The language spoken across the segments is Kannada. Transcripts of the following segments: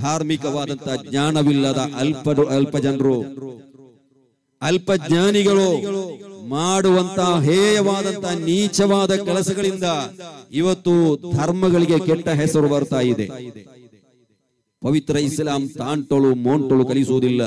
ಧಾರ್ಮಿಕವಾದಂತ ಜ್ಞಾನವಿಲ್ಲದ ಅಲ್ಪ ಅಲ್ಪ ಜನರು ಅಲ್ಪ ಜ್ಞಾನಿಗಳು ಮಾಡುವಂತ ಹೇಯವಾದಂತ ನೀಚವಾದ ಕೆಲಸಗಳಿಂದ ಇವತ್ತು ಧರ್ಮಗಳಿಗೆ ಕೆಟ್ಟ ಹೆಸರು ಬರ್ತಾ ಇದೆ ಪವಿತ್ರ ಇಸ್ಲಾಂ ತಾಂಟೊಳು ಮೋಂಟೊಳು ಕಲಿಸುವುದಿಲ್ಲ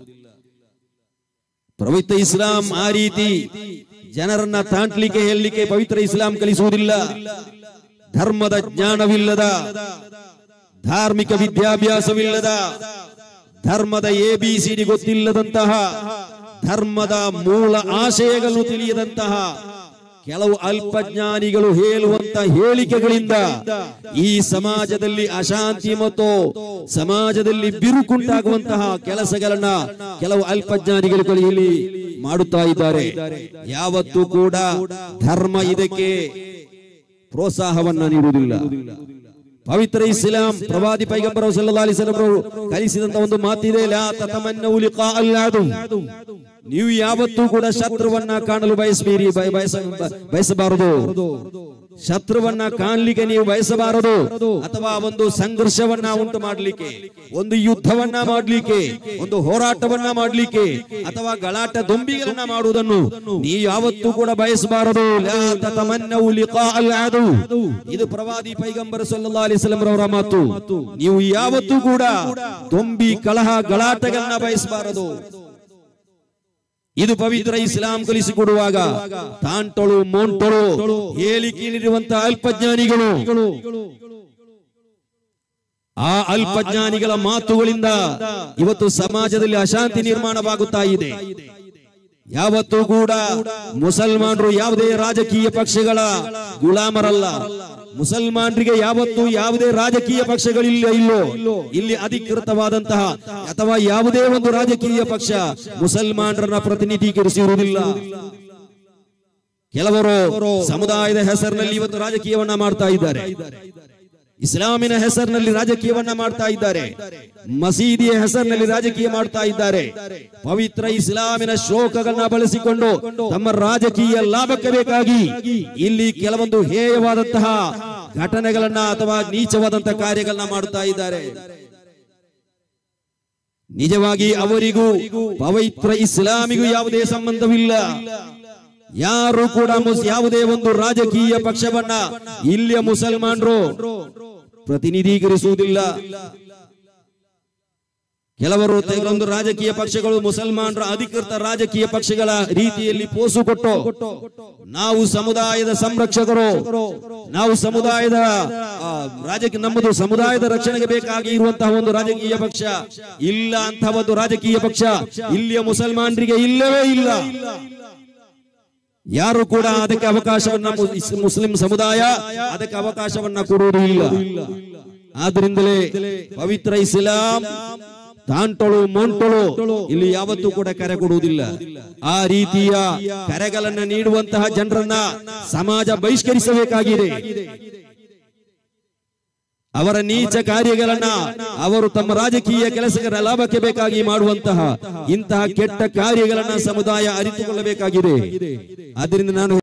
ಪವಿತ್ರ ಇಸ್ಲಾಂ ಆ ರೀತಿ ಜನರನ್ನ ತಾಂಟ್ಲಿಕ್ಕೆ ಹೇಳಲಿಕ್ಕೆ ಪವಿತ್ರ ಇಸ್ಲಾಂ ಕಲಿಸುವುದಿಲ್ಲ ಧರ್ಮದ ಜ್ಞಾನವಿಲ್ಲದ ಧಾರ್ಮಿಕ ವಿದ್ಯಾಭ್ಯಾಸವಿಲ್ಲದ ಧರ್ಮದ ಎ ಬಿ ಸಿ ಡಿ ಗೊತ್ತಿಲ್ಲದಂತಹ ಧರ್ಮದ ಮೂಲ ಆಶಯಗಳನ್ನು ತಿಳಿಯದಂತಹ ಕೆಲವು ಅಲ್ಪಜ್ಞಾನಿಗಳು ಹೇಳುವಂತ ಹೇಳಿಕೆಗಳಿಂದ ಈ ಸಮಾಜದಲ್ಲಿ ಅಶಾಂತಿ ಮತ್ತು ಸಮಾಜದಲ್ಲಿ ಬಿರುಕುಂಟಾಗುವಂತಹ ಕೆಲಸಗಳನ್ನ ಕೆಲವು ಅಲ್ಪಜ್ಞಾನಿಗಳು ಇಲ್ಲಿ ಮಾಡುತ್ತಾ ಇದ್ದಾರೆ ಯಾವತ್ತೂ ಕೂಡ ಧರ್ಮ ಇದಕ್ಕೆ ಪ್ರೋತ್ಸಾಹವನ್ನ ನೀಡುವುದಿಲ್ಲ ಪವಿತ್ರ ಇಸ್ಲಾಂ ಪ್ರವಾದಿ ಪೈಗಂಬರ ಸಲ್ಲಲ್ಲಾಹು ಅಲೈಹಿ ವಸಲ್ಲಂ ಅವರು ಕಲಿಸಿದಂತ ಒಂದು ಮಾತಿದೆ ಲಾ ತತಮನ್ನವು ಲಿಕಾ ಅಲ್ಲಾದು ನೀವು ಯಾವತ್ತೂ ಕೂಡ ಶತ್ರುವನ್ನ ಕಾಣಲು ಬಯಸಬೇಡಿ ಬಯ- ಬಯಸ ಬಯಸಬಾರದು ಶತ್ರುವನ್ನ ಕಾಣಲಿಕ್ಕೆ ನೀವು ಬಯಸಬಾರದು ಅಥವಾ ಒಂದು ಸಂಘರ್ಷವನ್ನ ಉಂಟು ಮಾಡಲಿಕ್ಕೆ ಒಂದು ಯುದ್ಧವನ್ನ ಮಾಡಲಿಕ್ಕೆ ಒಂದು ಹೋರಾಟವನ್ನ ಮಾಡಲಿಕ್ಕೆ ಅಥವಾ ಗಲಾಟ ದೊಂಬಿಗಳನ್ನ ಮಾಡುವುದನ್ನು ನೀವು ಯಾವತ್ತೂ ಕೂಡ ಬಯಸಬಾರದು ಲಾ ತತಮನ್ನವು ಲಿಕಾ ಅಲ್ಲಾದು ಇದು ಪ್ರವಾದಿ ಪೈಗಂಬರ ಸಲ್ಲಲ್ಲಾಹು ಅಲೈಹಿ ವಸಲ್ಲಂ ರವರ ಮಾತು ನೀವು ಯಾವತ್ತೂ ಕೂಡ ದೊಂಬಿ ಕಲಹ ಗಲಾಟಗಳನ್ನ ಬಯಸಬಾರದು ಇದು ಪವಿತ್ರ ಇಸ್ಲಾಂ ಕಲಿಸಿಕೊಡುವಾಗ ತಾಂಟೊಳು ಮೋಂಟೊಳು ಹೇಳಿಕೆ ನೀಡುವಂತಹ ಅಲ್ಪಜ್ಞಾನಿಗಳು ಆ ಅಲ್ಪಜ್ಞಾನಿಗಳ ಮಾತುಗಳಿಂದ ಇವತ್ತು ಸಮಾಜದಲ್ಲಿ ಅಶಾಂತಿ ನಿರ್ಮಾಣವಾಗುತ್ತಾ ಇದೆ ಯಾವತ್ತೂ ಕೂಡ ಮುಸಲ್ಮಾನರು ಯಾವುದೇ ರಾಜಕೀಯ ಪಕ್ಷಗಳ ಗುಲಾಮರಲ್ಲ ಮುಸಲ್ಮಾನರಿಗೆ ಯಾವತ್ತೂ ಯಾವುದೇ ರಾಜಕೀಯ ಪಕ್ಷಗಳಿಲ್ಲ ಇಲ್ಲೋ ಇಲ್ಲಿ ಅಧಿಕೃತವಾದಂತಹ ಅಥವಾ ಯಾವುದೇ ಒಂದು ರಾಜಕೀಯ ಪಕ್ಷ ಮುಸಲ್ಮಾನರನ್ನ ಪ್ರತಿನಿಧೀಕರಿಸಿರುವುದಿಲ್ಲ ಕೆಲವರು ಸಮುದಾಯದ ಹೆಸರಿನಲ್ಲಿ ಇವತ್ತು ರಾಜಕೀಯವನ್ನ ಮಾಡ್ತಾ ಇದ್ದಾರೆ ಇಸ್ಲಾಮಿನ ಹೆಸರಿನಲ್ಲಿ ರಾಜಕೀಯವನ್ನ ಮಾಡ್ತಾ ಇದ್ದಾರೆ ಮಸೀದಿಯ ಹೆಸರಿನಲ್ಲಿ ರಾಜಕೀಯ ಮಾಡ್ತಾ ಇದ್ದಾರೆ ಪವಿತ್ರ ಇಸ್ಲಾಮಿನ ಶ್ಲೋಕಗಳನ್ನ ಬಳಸಿಕೊಂಡು ತಮ್ಮ ರಾಜಕೀಯ ಲಾಭಕ್ಕೆ ಬೇಕಾಗಿ ಇಲ್ಲಿ ಕೆಲವೊಂದು ಹೇಯವಾದಂತಹ ಘಟನೆಗಳನ್ನ ಅಥವಾ ನೀಚವಾದಂತಹ ಕಾರ್ಯಗಳನ್ನ ಮಾಡುತ್ತಾ ಇದ್ದಾರೆ ನಿಜವಾಗಿ ಅವರಿಗೂ ಪವಿತ್ರ ಇಸ್ಲಾಮಿಗೂ ಯಾವುದೇ ಸಂಬಂಧವಿಲ್ಲ ಯಾರು ಕೂಡ ಮುಸ್- ಯಾವುದೇ ಒಂದು ರಾಜಕೀಯ ಪಕ್ಷವನ್ನ ಇಲ್ಲಿಯ ಮುಸಲ್ಮಾನರು ಪ್ರತಿನಿಧೀಕರಿಸುವುದಿಲ್ಲ ಕೆಲವರು ಕೆಲವೊಂದು ರಾಜಕೀಯ ಪಕ್ಷಗಳು ಮುಸಲ್ಮಾನರ ಅಧಿಕೃತ ರಾಜಕೀಯ ಪಕ್ಷಗಳ ರೀತಿಯಲ್ಲಿ ಪೋಸು ಕೊಟ್ಟು ನಾವು ಸಮುದಾಯದ ಸಂರಕ್ಷಕರು ನಾವು ಸಮುದಾಯದ ಆ, ರಾಜಕೀಯ ನಮ್ಮದು ಸಮುದಾಯದ ರಕ್ಷಣೆಗೆ ಬೇಕಾಗಿ ಇರುವಂತಹ ಒಂದು ರಾಜಕೀಯ ಪಕ್ಷ ಇಲ್ಲ ಅಂತ ಒಂದು ರಾಜಕೀಯ ಪಕ್ಷ ಇಲ್ಲಿಯ ಮುಸಲ್ಮಾನರಿಗೆ ಇಲ್ಲವೇ ಇಲ್ಲ ಯಾರು ಕೂಡ ಅದಕ್ಕೆ ಅವಕಾಶವನ್ನ ಮು- ಇಸ್- ಮುಸ್ಲಿಂ ಸಮುದಾಯ ಅದಕ್ಕೆ ಅವಕಾಶವನ್ನ ಕೊಡುವುದು ಇಲ್ಲ ಆದ್ರಿಂದಲೇ ಪವಿತ್ರ ಇಸ್ಲಾಂ ತಾಂಟೊಳು ಮೊಂಟೊಳು ಇಲ್ಲಿ ಯಾವತ್ತೂ ಕೂಡ ಕರೆ ಕೊಡುವುದಿಲ್ಲ ಆ ರೀತಿಯ ಕರೆಗಳನ್ನ ನೀಡುವಂತಹ ಜನರನ್ನ ಸಮಾಜ ಬಹಿಷ್ಕರಿಸಬೇಕಾಗಿದೆ ಅವರ ನೀಚ ಕಾರ್ಯಗಳನ್ನ ಅವರು ತಮ್ಮ ರಾಜಕೀಯ ಕೆಲಸಗಳ ಲಾಭಕ್ಕೆ ಬೇಕಾಗಿ ಮಾಡುವಂತಹ ಇಂತಹ ಕೆಟ್ಟ ಕಾರ್ಯಗಳನ್ನ ಸಮುದಾಯ ಅರಿತುಕೊಳ್ಳಬೇಕಾಗಿದೆ ಆದ್ರಿಂದ ನಾನು